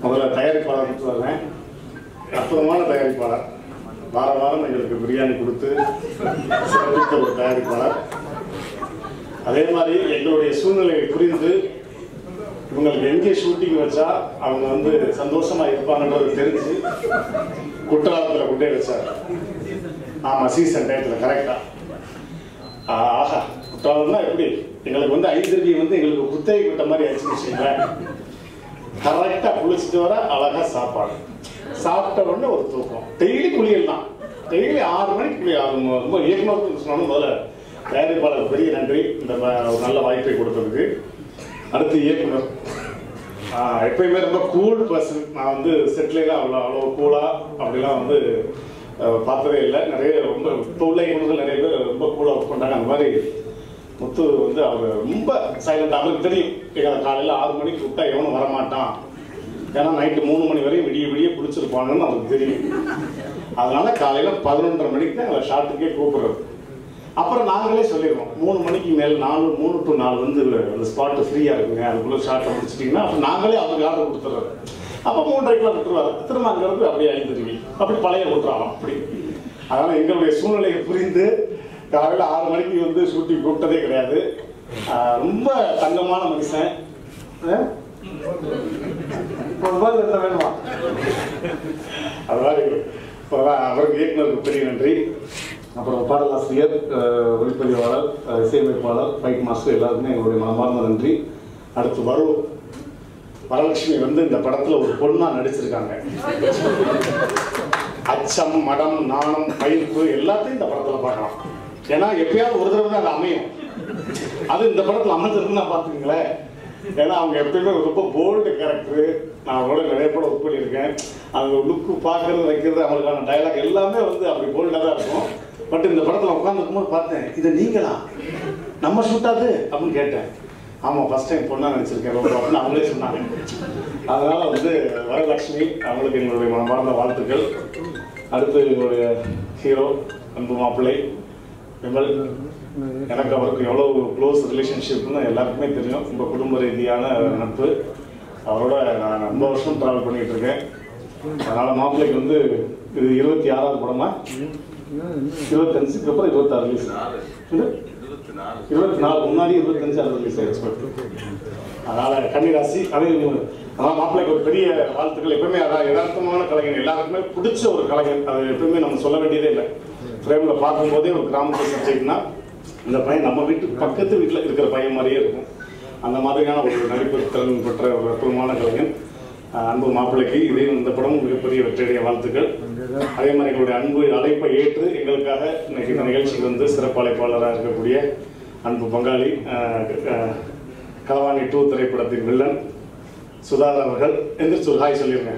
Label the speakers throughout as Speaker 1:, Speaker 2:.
Speaker 1: முதல்ல தயாரிப்பாளர் கொடுத்து வர்றேன் அற்புதமான தயாரிப்பாளர் வார வாரம் எங்களுக்கு பிரியாணி கொடுத்து சிறப்பித்த ஒரு தயாரிப்பாளர் அதே மாதிரி எங்களுடைய சூழ்நிலையை புரிந்து இவங்களுக்கு எங்கே ஷூட்டிங் வச்சா அவங்க வந்து சந்தோஷமா இருப்பாங்கன்றது தெரிஞ்சு குற்றாலத்தில் கொண்டே வச்சார் ஆமா சீசன் டயத்தில் கரெக்டா ஆஹா குற்றாலம்னா எப்படி எங்களுக்கு வந்து ஐந்தருவி வந்து எங்களுக்கு குத்தகை விட்ட மாதிரி ஆயிடுச்சுன்னு வச்சுங்களேன் கரெக்டாக குளிச்சுட்டு வர அழகா சாப்பாடு சாப்பிட்ட உடனே ஒரு தூக்கம் டெய்லி குளியல் தான் டெய்லி ஆறு மணிக்கு குளியல் ஆகும் ரொம்ப இயக்குனருக்கு சொன்ன முதல்ல தயாரிப்பாளர் பெரிய நன்றி இந்த ம- ஒரு நல்ல வாய்ப்பை கொடுத்ததுக்கு அடுத்து இயக்குனர் ஆஹ் எப்பயுமே ரொம்ப கூல் பர்சன் நான் வந்து செட்டிலாம் அவ்வளோ அவ்வளோ கூலாக அப்படிலாம் வந்து அஹ், பார்த்ததே இல்லை நிறைய ரொம்ப இப்போ உள்ள இயக்குனர்கள் நிறைய பேர் ரொம்ப கூலாக ஒர்க் பண்ணுறாங்க அந்த மாதிரி முத்து வந்து அவர் ரொம்ப சைலண்ட் அவருக்கு தெரியும் எங்களை காலையில் ஆறு மணிக்கு விட்டா எவனும் வரமாட்டான் ஏன்னா நைட்டு மூணு மணி வரையும் விடிய விடிய பிடிச்சிருப்பாங்கன்னு அவருக்கு தெரியும் அதனால காலையில் பதினொன்றரை மணிக்கு தான் எங்களை ஷாட்டுக்கே கூப்பிடுறது அப்புறம் நாங்களே சொல்லிடுவோம் மூணு மணிக்கு மேல் நாலு மூணு டு நாலு வந்து அந்த ஸ்பாட்டு ஃப்ரீயாக இருக்குங்க அதுக்குள்ளே ஷார்ட்டை முடிச்சிட்டிங்கன்னா அப்போ நாங்களே அவருக்கு ஆர்டர் கொடுத்துட்றது அப்போ மூன்றரைக்குலாம் விட்டுருவாரு திரும்ப அங்கேருந்து அப்படியே ஐந்துருவி அப்படி பழைய விட்டுறாலும் அப்படி அதனால் எங்களுடைய சூழ்நிலையை புரிந்து காலையில் ஆறு மணிக்கு வந்து ஷூட்டிங் கூப்பிட்டதே கிடையாது ஆஹ் ரொம்ப தங்கமான மனுஷன் ஆஹ் ஒரு மாதிரி இருந்தா வேணுமா அது மாதிரி இப்போதான் அவருக்கு இயக்குனருக்கு பெரிய நன்றி அப்புறம் பாடலாசிரியர் அஹ், ஒளிப்பதிவாளர் அஹ், இசையமைப்பாளர் ஃபைட் மாஸ்டர் எல்லாருக்குமே எங்களுடைய மனமார்ந்த நன்றி அடுத்து வரும் வரலட்சுமி வந்து இந்த படத்துல ஒரு பொண்ணா நடிச்சிருக்காங்க அச்சம் மடம் நாணம் பயிர்ப்பு எல்லாத்தையும் இந்த படத்துல பார்க்கலாம் ஏன்னா எப்பயாவது ஒரு தடவை தான் அது அமையும் அது இந்த படத்துல அமைஞ்சிருக்குன்னா பாத்துக்கங்களேன் ஏன்னா அவங்க எப்பயுமே ரொம்ப போல்டு கேரக்டர் நான் கூட நிறைய படம் ஒர்க் பண்ணியிருக்கேன் அவங்க லுக்கு பார்க்கறது வைக்கிறது அவங்களுக்கான டயலாக் எல்லாமே வந்து அப்படி போல்டாக தான் இருக்கும் பட் இந்த படத்தில் உட்காந்துருக்கும் போது பார்த்தேன் இது நீங்களா நம்ம ஷூட்டாது அப்படின்னு கேட்டேன் ஆமாம் ஃபர்ஸ்ட் டைம் பொண்ணா நினச்சிருக்கேன் ரொம்ப அப்படின்னு அவங்களே சொன்னாங்க அதனால வந்து வரலட்சுமி அவங்களுக்கு எங்களுடைய மனமார்ந்த வாழ்த்துக்கள் அடுத்து எங்களுடைய ஹீரோ அன்பு மாப்பிள்ளை விமல் எனக்கு அவருக்கு எவ்வளோ க்ளோஸ் ரிலேஷன்ஷிப்னு எல்லாருக்குமே தெரியும் ரொம்ப குடும்ப ரீதியான நட்பு அவரோட நான் ரொம்ப வருஷம் ட்ராவல் பண்ணிட்டு இருக்கேன் அதனால மாப்பிள்ளைக்கு வந்து இது இருபத்தி ஆறாவது படமா இருபத்தஞ்சுக்கு அப்புறம் இருபத்தாறு ரிலீஸ் இருபத்தி நாலு முன்னாடி இருபத்தஞ்சு அது ரிலீஸ் ஆயிடுச்சு அதனால கன்னிராசி அது அதான் மாப்பிள்ளைக்கு ஒரு பெரிய வாழ்த்துக்கள் எப்பவுமே அதான் யதார்த்தமான கலைஞன் எல்லாருக்குமே பிடிச்ச ஒரு கலைஞன் அது எப்பவுமே நம்ம சொல்ல வேண்டியதே இல்லை ஃப்ரேம்ல பார்க்கும்போதே ஒரு கிராமத்து சப்ஜெக்ட்னா இந்த பையன் நம்ம வீட்டு பக்கத்து வீட்டில் இருக்கிற பையன் மாதிரியே இருக்கும் அந்த மாதிரியான ஒரு நடிப்பு திறன் பெற்ற ஒரு அற்புதமான கலைஞன் அஹ் அன்பு மாப்பிள்ளைக்கு இதையும் இந்த படமும் மிகப்பெரிய வெற்றியடைய வாழ்த்துக்கள் அதே மாதிரி எங்களுடைய அன்பு அழைப்பை ஏற்று எங்களுக்காக இன்னைக்கு இந்த நிகழ்ச்சிக்கு வந்து சிறப்பு அழைப்பாளராக இருக்கக்கூடிய அன்பு பங்காளி அஹ், அஹ், களவாணி டூ திரைப்படத்தின் வில்லன் சுதாகர் அவர்கள் எந்திரிச்சு ஒரு ஹாய் சொல்லிருங்க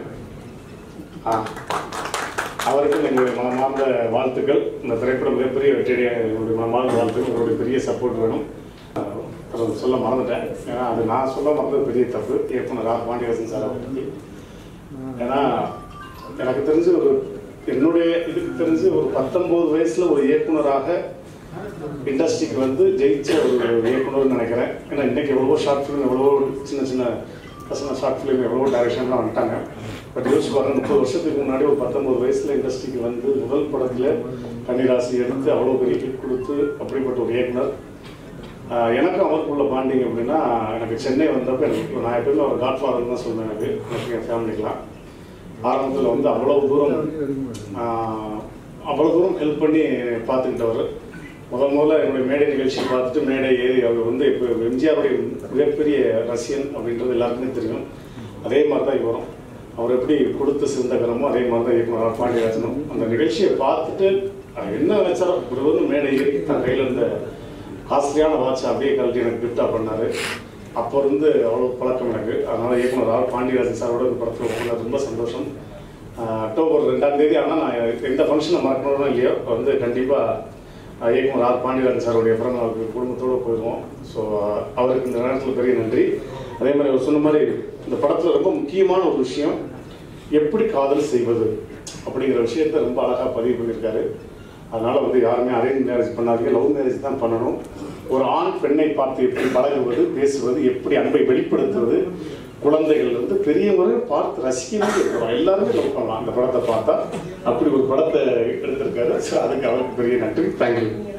Speaker 1: ஆ அவருக்கும் எங்களுடைய மனமார்ந்த வாழ்த்துக்கள் இந்த திரைப்படம் மிகப்பெரிய வெற்றியடைய எங்களுடைய மனமார்ந்த வாழ்த்துக்கள் உங்களுடைய பெரிய சப்போர்ட் வேணும் அஹ், அப்புறம் சொல்ல மறந்துட்டேன் ஏன்னா அது நான் சொல்ல மறந்தது பெரிய தப்பு இயக்குனர் ஆர் பாண்டியரசன் சார் பற்றி ஏன்னா எனக்கு தெரிஞ்சு ஒரு என்னுடைய இதுக்கு தெரிஞ்சு ஒரு பத்தொன்பது வயசுல ஒரு இயக்குனராக இண்டஸ்ட்ரிக்கு வந்து ஜெயிச்ச ஒரு இயக்குனர்னு நினைக்கிறேன் ஏன்னா இன்னைக்கு எவ்வளவோ ஷார்ட் ஃபிலிம் எவ்வளவோ சின்ன சின்ன பசங்க ஷார்ட் ஃபிலிம் எவ்வளவோ டைரக்ஷன்லாம் வந்துட்டாங்க பட் யோசிச்சு பாருங்க முப்பது வருஷத்துக்கு முன்னாடி ஒரு பத்தொன்பது வயசுல இண்டஸ்ட்ரிக்கு வந்து முதல் படத்துல கன்னிராசி எடுத்து அவ்வளோ பெரிய ஹிட் கொடுத்து அப்படிப்பட்ட ஒரு இயக்குனர் ஆஹ் எனக்கும் அவருக்குள்ள பாண்டிங் அப்படின்னா எனக்கு சென்னை வந்தப்ப எனக்கு நான் எப்பயுமே ஒரு காட் ஃபாதர் தான் சொல்லுவேன் எனக்கு எனக்கு என் ஃபேமிலிக்கெலாம் ஆரம்பத்தில் வந்து அவ்வளவு தூரம் ஆஹ் அவ்வளவு தூரம் ஹெல்ப் பண்ணி பார்த்துக்கிட்டவர் முதல் முதல்ல என்னுடைய மேடை நிகழ்ச்சி பார்த்துட்டு மேடை ஏறி அவர் வந்து இப்போ எம்ஜிஆருடைய மிகப்பெரிய ரசிகன் அப்படின்றது எல்லாருக்குமே தெரியும் அதே மாதிரி தான் இவரும் அவர் எப்படி கொடுத்து சிறந்தகரமோ அதே மாதிரி தான் இயக்குனர் பாண்டியராஜனும் அந்த நிகழ்ச்சியை பார்த்துட்டு அவர் என்ன நினைச்சாரோ இவர் வந்து மேடை ஏறி தன் கையில் இருந்த காஸ்ட்லியான வாட்ச் அப்படியே கழட்டி எனக்கு கிஃப்டாக பண்ணார் அப்போ இருந்து அவ்வளோ பழக்கம் எனக்கு அதனால இயக்குனர் ஆர் பாண்டியராஜன் சாரோட இந்த படத்தில் போனது ரொம்ப சந்தோஷம் ஆஹ் அக்டோபர் ரெண்டாம் தேதி ஆனால் நான் எந்த ஃபங்க்ஷனை மறக்கணும் இல்லையோ வந்து கண்டிப்பாக இயக்குனர் ஆர் பாண்டியராஜன் சாருடைய பிறந்த நாளுக்கு குடும்பத்தோடு போயிடுவோம் ஸோ அவருக்கு இந்த நேரத்தில் பெரிய நன்றி அதே மாதிரி அவர் சொன்ன மாதிரி இந்த படத்தில் ரொம்ப முக்கியமான ஒரு விஷயம் எப்படி காதல் செய்வது அப்படிங்கிற விஷயத்தை ரொம்ப அழகாக பதிவு பண்ணியிருக்காரு அதனால வந்து யாருமே அரேஞ்ச் மேரேஜ் பண்ணாதீங்க லவ் மேரேஜ் தான் பண்ணணும் ஒரு ஆண் பெண்ணை பார்த்து எப்படி பழகுவது பேசுவது எப்படி அன்பை வெளிப்படுத்துவது குழந்தைகள் இருந்து பெரியவங்க பார்த்து ரசிக்க வேண்டிய படம் எல்லாருமே லவ் பண்ணலாம் அந்த படத்தை பார்த்தா அப்படி ஒரு படத்தை எடுத்திருக்காரு ஸோ அதுக்கு அவருக்கு பெரிய நன்றி தேங்க்யூ